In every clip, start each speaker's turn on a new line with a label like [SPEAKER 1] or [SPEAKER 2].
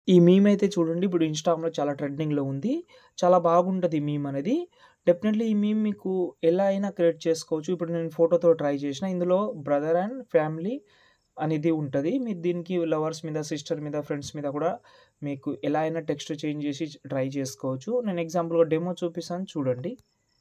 [SPEAKER 1] ఈ మీమ్ అయితే చూడండి ఇప్పుడు ఇన్‌స్టాగ్రామ్‌లో చాలా ట్రెండింగ్‌లో ఉంది. చాలా బాగుంటది మీమ్ అనేది. డెఫినెట్‌లీ ఈ మీమ్ మీకు ఎలా అయినా క్రియేట్ చేసుకోవచ్చు. ఇప్పుడు నేను ఫోటోతో ట్రై చేసిన. ఇందులో బ్రదర్ అండ్ ఫ్యామిలీ అనేది ఉంటది. మీరు దీనికి లవర్స్ మీద, సిస్టర్ మీద, ఫ్రెండ్స్ మీద కూడా మీకు ఎలా అయినా టెక్స్ట్ చేంజ్ చేసి ట్రై చేసుకోవచ్చు. నేను ఎగ్జాంపుల్‌గా డెమో చూపిస్తాను చూడండి.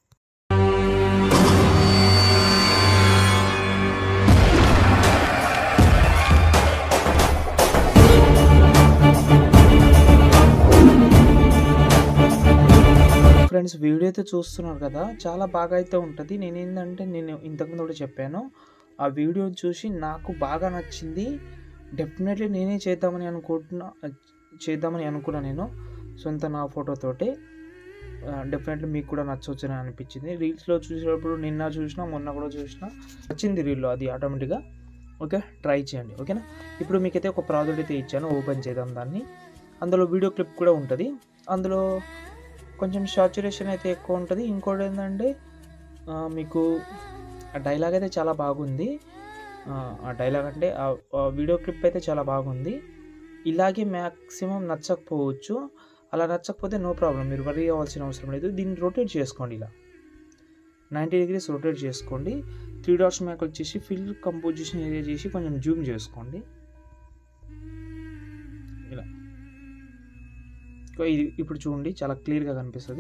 [SPEAKER 1] ఫ్రెండ్స్ వీడియో అయితే చూస్తున్నారు కదా! చాలా బాగా అయితే ఉంటది. నేనేందంటే నేను ఇంతకుముందు కూడా చెప్పాను. ఆ వీడియోని చూసి నాకు బాగా నచ్చింది. డెఫినెట్‌లీ నేనే చేద్దామని అనుకుంటున్నా చేద్దామని అనుకున్నా నేను. సొంత నా ఫోటోతోటే. ఆహ్, డెఫినెట్‌లీ మీకు కూడా నచ్చొచ్చని అనిపించింది. రీల్స్‌లో చూసేటప్పుడు నిన్న చూసినా, మొన్న కూడా చూసినా నచ్చింది రీల్‌లో అది ఆటోమేటిక్‌గా. ఓకే. ట్రై చేయండి. ఓకేనా. ఇప్పుడు మీకైతే ఒక ప్రాజెక్ట్ అయితే ఇచ్చాను. ఓపెన్ చేద్దాం దాన్ని. అందులో వీడియో క్లిప్ కూడా ఉంటది. అందులో కొంచెం సాచురేషన్ అయితే ఎక్కువ ఉంటది. ఇంకోటేందంటే ఆహ్, మీకు ఆ డైలాగ్ అయితే చాలా బాగుంది. ఆహ్, ఆ డైలాగ్ అంటే ఆహ్, ఆ వీడియో క్లిప్ అయితే చాలా బాగుంది. ఇలాగే మాక్సిమం నచ్చకపోవచ్చు. అలా నచ్చకపోతే నో ప్రాబ్లమ్. మీరు వర్రీ అవ్వాల్సిన అవసరం లేదు. దీన్ని రొటేట్ చేసుకోండి ఇలా. 90 డిగ్రీస్ రొటేట్ చేసుకోండి. 3 డాట్స్ మీద క్లిక్ చేసి ఫిల్ కంపోజిషన్ ఏరియా చేసి కొంచెం జూమ్ చేసుకోండి. ఇలా. ఇది ఇప్పుడు చూడండి చాలా క్లియర్‌గా కనిపిస్తది.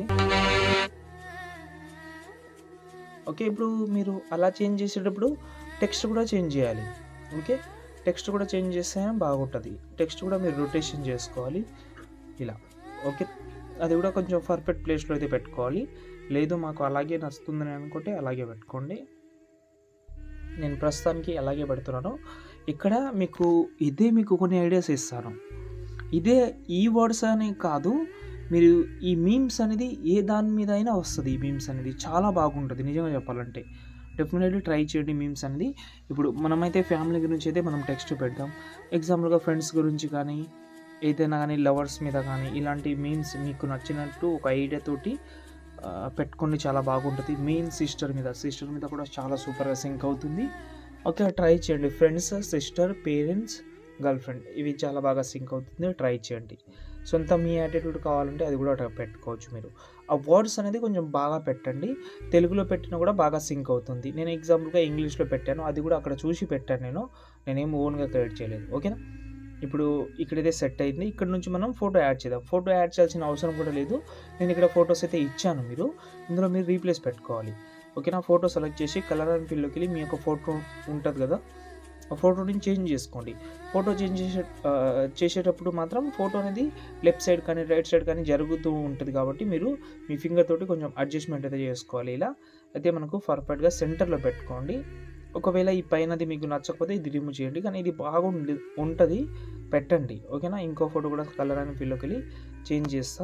[SPEAKER 1] ఓకే. ఇప్పుడు మీరు అలా చేంజ్ చేసేటప్పుడు టెక్స్ట్ కూడా చేంజ్ చేయాలి. ఓకే. టెక్స్ట్ కూడా చేంజ్ చేస్తేనే బాగుంటది. టెక్స్ట్ కూడా మీరు రొటేషన్ చేసుకోవాలి. ఇలా. ఓకే. అది కూడా కొంచెం పర్ఫెక్ట్ ప్లేస్‌లో అయితే పెట్టుకోవాలి. లేదు మాకు అలాగే నచ్చుతుందని అనుకుంటే అలాగే పెట్టుకోండి. నేను ప్రస్తుతానికి అలాగే పెడుతున్నాను. ఇక్కడ మీకు ఇదే మీకు కొన్ని ఐడియాస్ ఇస్తాను. ఇదే ఈ వర్డ్స్ అని కాదు. మీరు ఈ మీమ్స్ అనేది ఏ దాని మీద అయినా వస్తది. ఈ మీమ్స్ అనేది చాలా బాగుంటది నిజంగా చెప్పాలంటే. డెఫినెట్‌లీ ట్రై చేయండి మీమ్స్ అనేది. ఇప్పుడు మనమైతే ఫ్యామిలీ గురించి అయితే మనం టెక్స్ట్ పెడతాం. ఎగ్జాంపుల్‌గా ఫ్రెండ్స్ గురించి కానీ, ఏదైనా గానీ లవర్స్ మీద కానీ ఇలాంటి మీమ్స్ మీకు నచ్చినట్టు ఒక ఐడియా తోటి ఆహ్, పెట్టుకోండి చాలా బాగుంటది. మెయిన్ సిస్టర్ మీద, సిస్టర్ మీద కూడా చాలా సూపర్‌గా సింక్ అవుతుంది. ఓకే. ట్రై చేయండి. Friends, sister, parents, girlfriend ఇవి చాలా బాగా సింక్ అవుతుంది. ట్రై చేయండి. సొంత మీ యాటిట్యూడ్ కావాలంటే అది కూడా అట్లా పెట్టుకోవచ్చు మీరు. ఆ వర్డ్స్ అనేది కొంచెం బాగా పెట్టండి. తెలుగులో పెట్టినా కూడా బాగా సింక్ అవుతుంది. నేను ఎగ్జాంపుల్‌గా ఇంగ్లీష్‌లో పెట్టాను. అది కూడా అక్కడ చూసి పెట్టాను నేను. నేనేం ఓన్‌గా క్రియేట్ చేయలేదు. ఓకేనా. ఇప్పుడు ఇక్కడైతే సెట్ అయింది. ఇక్కడ నుంచి మనం ఫోటో యాడ్ చేద్దాం. ఫోటో యాడ్ చేయాల్సిన అవసరం కూడా లేదు. నేను ఇక్కడ ఫోటోస్ అయితే ఇచ్చాను మీరు. ఇందులో మీరు రీప్లేస్ పెట్టుకోవాలి. ఓకేనా. ఫోటో సెలెక్ట్ చేసి కలర్ అండ్ ఫిల్‌లోకెళ్ళి మీ యొక్క ఫోటో ఉంటది కదా! ఆ ఫోటోని చేంజ్ చేసుకోండి. ఫోటో చేంజ్ చేసే ఆహ్, చేసేటప్పుడు మాత్రం ఫోటో అనేది లెఫ్ట్ సైడ్ కానీ, రైట్ సైడ్ కానీ జరుగుతూ ఉంటది కాబట్టి మీరు మీ ఫింగర్ తోటి కొంచెం అడ్జస్ట్‌మెంట్ అయితే చేసుకోవాలి ఇలా. అయితే మనకు పర్ఫెక్ట్‌గా సెంటర్‌లో పెట్టుకోండి. ఒకవేళ ఈ పైనది మీకు నచ్చకపోతే ఇది రిమూవ్ చేయండి. కానీ ఇది బాగుండి ఉంటది. పెట్టండి. ఓకేనా. ఇంకో ఫోటో కూడా కలర్ అండ్ ఫిల్‌లోకెళ్ళి చేంజ్ చేస్తా.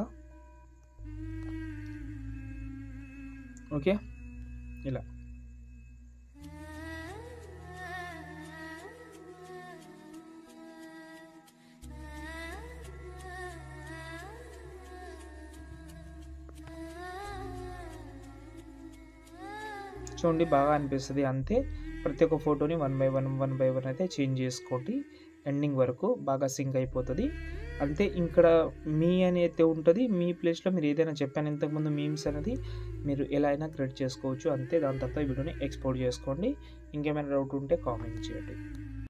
[SPEAKER 1] ఓకే. ఇలా. చూడండి బాగా అనిపిస్తది. అంతే. ప్రతి ఒక్క ఫోటోని one by one, one by one అయితే చేంజ్ చేసుకోండి. ఎండింగ్ వరకు బాగా సింక్ అయిపోతది. అంతే ఇక్కడ మీ అని అయితే ఉంటది. మీ ప్లేస్‌లో మీరు ఏదైనా చెప్పాను ఇంతకుముందు మీమ్స్ అనేది మీరు ఎలా అయినా క్రియేట్ చేసుకోవచ్చు. అంతే. దాని తర్వాత ఈ వీడియోని ఎక్స్‌పోర్ట్ చేసుకోండి. ఇంకేమైనా డౌట్ ఉంటే కామెంట్ చేయండి.